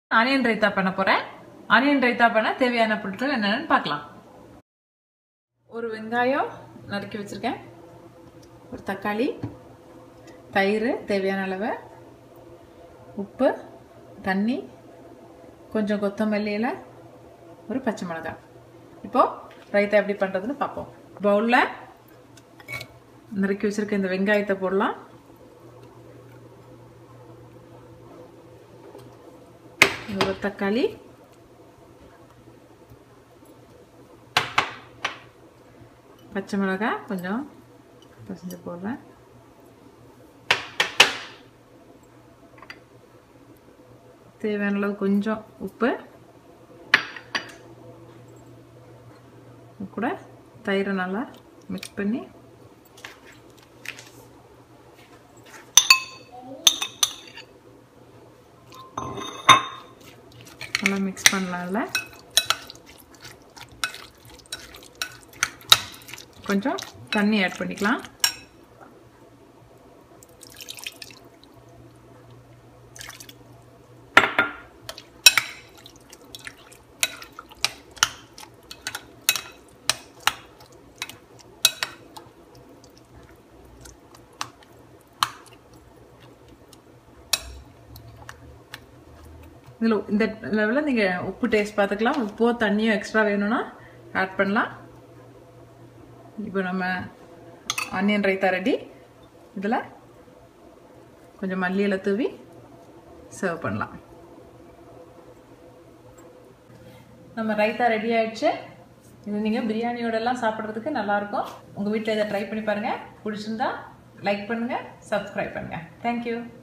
onion raita பண்ண போறேன் onion raita பண்ண தேவையான பொருட்கள் என்னென்னு பார்க்கலாம் ஒரு வெங்காயம் நறுக்கி வச்சிருக்கேன் ஒரு தக்காளி தயிர் தேவையான அளவு உப்பு தண்ணி கொஞ்சம் கொத்தமல்லி இலை ஒரு பச்சை மிளகாய் இப்போ ரைத்தா எப்படி பண்ணுறதுன்னு பார்ப்போம் பவுலில் நறுக்கி வச்சிருக்க இந்த வெங்காயத்தை போடலாம் ஒரு தக்காளி பச்சை மிளகாய் கொஞ்சம் பசஞ்சு போடுறேன் தேவையான அளவு கொஞ்சம் உப்பு கூட தயிரை நல்லா மிக்ஸ் பண்ணி நல்லா மிக்ஸ் பண்ணலாம்ல கொஞ்சம் தண்ணி ஆட் பண்ணிக்கலாம் இதில் இந்த லெவலில் நீங்கள் உப்பு டேஸ்ட் பார்த்துக்கலாம் உப்போ தண்ணியோ எக்ஸ்ட்ரா வேணும்னா ஆட் பண்ணலாம் இப்போ நம்ம ஆனியன் ரைத்தா ரெடி இதில் கொஞ்சம் மல்லியில் தூவி சர்வ் பண்ணலாம் நம்ம ரைத்தா ரெடி ஆயிடுச்சு இது நீங்கள் பிரியாணியோடலாம் சாப்பிட்றதுக்கு நல்லாயிருக்கும் உங்கள் வீட்டில் இதை ட்ரை பண்ணி பாருங்கள் பிடிச்சிருந்தா லைக் பண்ணுங்கள் சப்ஸ்கிரைப் பண்ணுங்கள் தேங்க்யூ